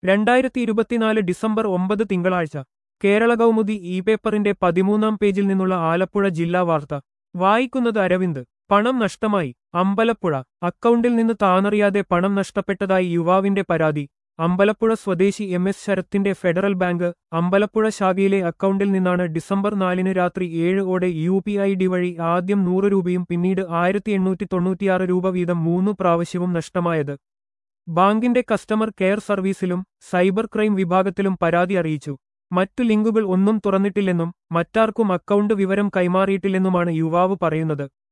രണ്ടായിരത്തി ഇരുപത്തിനാല് ഡിസംബർ ഒമ്പത് തിങ്കളാഴ്ച കേരള കൗമുദി ഇ പേപ്പറിന്റെ പതിമൂന്നാം പേജിൽ നിന്നുള്ള ആലപ്പുഴ ജില്ലാ വാർത്ത വായിക്കുന്നത് അരവിന്ദ് പണം നഷ്ടമായി അമ്പലപ്പുഴ അക്കൗണ്ടിൽ നിന്ന് താനറിയാതെ പണം നഷ്ടപ്പെട്ടതായി യുവാവിന്റെ പരാതി അമ്പലപ്പുഴ സ്വദേശി എം എസ് ശരത്തിന്റെ ഫെഡറൽ ബാങ്ക് അമ്പലപ്പുഴ ശാഖയിലെ അക്കൗണ്ടിൽ നിന്നാണ് ഡിസംബർ നാലിന് രാത്രി ഏഴ് ഓടെ യു പി ഐ ഡി വഴി ആദ്യം നൂറ് രൂപയും പിന്നീട് ആയിരത്തി എണ്ണൂറ്റി തൊണ്ണൂറ്റിയാറ് രൂപ വീതം മൂന്നു പ്രാവശ്യവും നഷ്ടമായത് ബാങ്കിന്റെ കസ്റ്റമർ കെയർ സർവീസിലും സൈബർ ക്രൈം വിഭാഗത്തിലും പരാതി അറിയിച്ചു മറ്റു ലിങ്കുകൾ ഒന്നും തുറന്നിട്ടില്ലെന്നും മറ്റാർക്കും അക്കൗണ്ട് വിവരം കൈമാറിയിട്ടില്ലെന്നുമാണ് യുവാവ് പറയുന്നത്